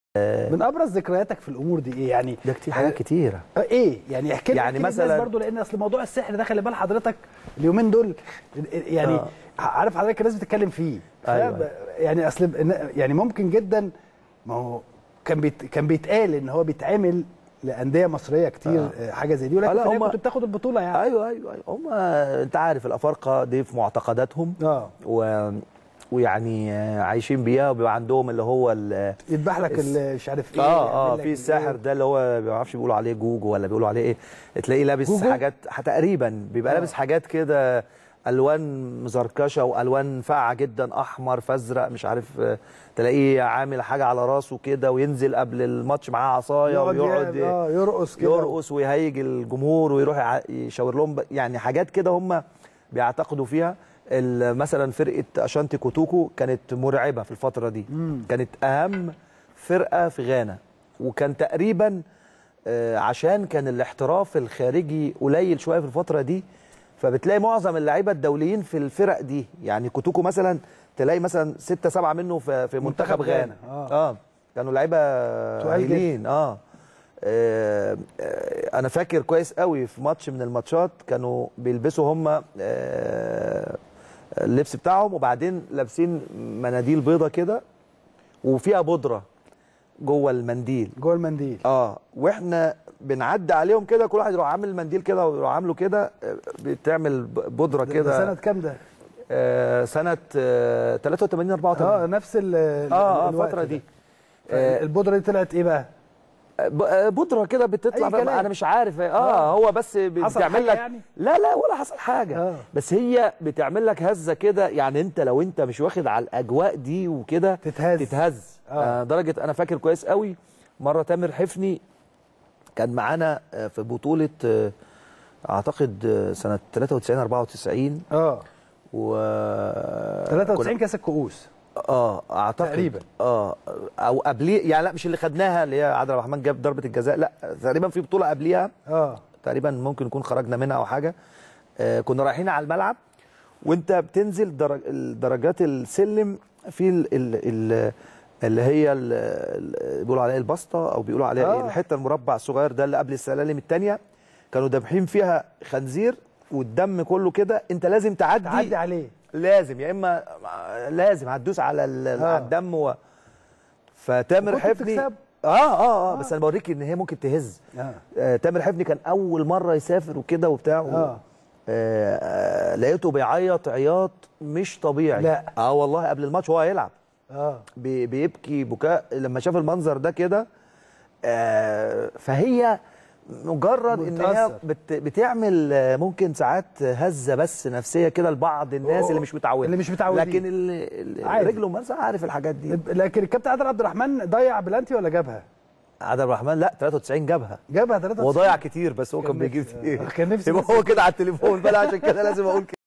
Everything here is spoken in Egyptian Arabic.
من ابرز ذكرياتك في الامور دي ايه يعني ده كتير حاجات كتيره آه، ايه يعني احكي لي يعني احكي لي مثلاً- الناس برضو لان اصل موضوع السحر ده خلي بال حضرتك اليومين دول يعني آه. عارف حضرتك الناس بتتكلم فيه أيوة. فب- يعني اصل يعني ممكن جدا ما هو كان بيت كان بيتقال ان هو بيتعمل لانديه مصريه كتير آه. آه. حاجه زي دي آه، ولكن لا، في النهاية هم- كنت بتاخد البطوله يعني ايوه ايوه ايوه هم انت عارف الافارقه دي في معتقداتهم اه و ويعني آه، عايشين بيها وبيبقى عندهم اللي هو ال- يذبح لك الس- ال- مش عارف ايه اه اه يعمل لك في الساحر ده اللي هو ما بيعرفش بيقولوا عليه جوجو ولا بيقولوا عليه ايه تلاقيه لابس جوجو؟ حاجات تقريبا بيبقى آه. لابس حاجات كده الوان مزركشه والوان فاقعه جدا احمر فازرق مش عارف آه، تلاقيه عامل حاجه على راسه كده وينزل قبل الماتش معاه عصايه يقعد ويقعد ي- اه يرقص كده يرقص ويهيج الجمهور ويروح يع- يشاور لهم ب- يعني حاجات كده هم بيعتقدوا فيها ال- مثلا فرقه اشانتي كوتوكو كانت مرعبه في الفتره دي مم. كانت اهم فرقه في غانا وكان تقريبا آه، عشان كان الاحتراف الخارجي قليل شويه في الفتره دي فبتلاقي معظم اللعيبه الدوليين في الفرق دي يعني كوتوكو مثلا تلاقي مثلا ستة سبعة منه في في منتخب منتخب غانا غانا، آه. اه كانوا لعيبه تقال جدا. هايلين اه آه، آه، انا فاكر كويس قوي في ماتش من الماتشات كانوا بيلبسوا هم اللبس بتاعهم وبعدين لابسين مناديل بيضه كده وفيها بودره جوه المنديل جوه المنديل اه واحنا بنعدي عليهم كده كل واحد يروح عامل منديل كده ويروح عامله كده آه، بتعمل ب- بودره ده- كده ده سنه كام ده؟ آه سنه آه 83 اه 84 نفس ال ال- اه اه الوقت الفتره ده. دي آه البودره دي طلعت ايه بقى؟ ب- آه، بودره كده بتطلع أي بقى كلام. انا مش عارف اه, آه. هو بس حصل بتعمل حاجة لك يعني؟ لا لا ولا حصل حاجه آه. بس هي بتعمل لك هزه كده يعني انت لو انت مش واخد على الاجواء دي وكده تتهز. تتهز آه. آه. درجه انا فاكر كويس قوي مره تامر حفني كان معانا آه، في بطوله آه، اعتقد آه، سنه 93 94 اه و 93 كاس الكؤوس اه اعتقد تقريبا. اه او قبليه يعني لا مش اللي خدناها اللي هي عادل عبد الرحمن جاب ضربه الجزاء لا تقريبا في بطوله قبليها اه تقريبا ممكن نكون خرجنا منها او حاجه آه كنا رايحين على الملعب وانت بتنزل درج درجات السلم في ال ال ال اللي هي ال- ال- بيقولوا عليها البسطه او بيقولوا عليها آه. آه. الحته المربع الصغير ده اللي قبل السلالم الثانيه كانوا دابحين فيها خنزير والدم كله كده انت لازم تعدي, تعدي عليه لازم يا اما لازم هتدوس على ال- آه. على الدم و... فتامر وكنت حفني بتكسب؟ اه اه اه بس انا بوريك ان هي ممكن تهز اه آه تامر حفني كان اول مره يسافر وكده وبتاع و... اه آه آه لقيته بيعيط عياط مش طبيعي لا. اه والله قبل الماتش وهو هيلعب اه بي بيبكي بكاء لما شاف المنظر ده كده آه فهي مجرد ان هي متأثر. بت بتعمل آه، ممكن ساعات هزه بس نفسيه كده لبعض الناس اللي مش متعودين اللي مش متعودين. لكن اللي اللي عارف. رجله مثلا عارف الحاجات دي لكن الكابتن عادل عبد الرحمن ضيع بلانتي ولا جابها؟ عادل الرحمن لا 93 جابها جابها 93 هو ضيع كتير بس هو كان كان بيجيب نفسي- كتير آه، كان نفسي يبقى بس هو كده على التليفون بقى عشان كده لازم اقول كده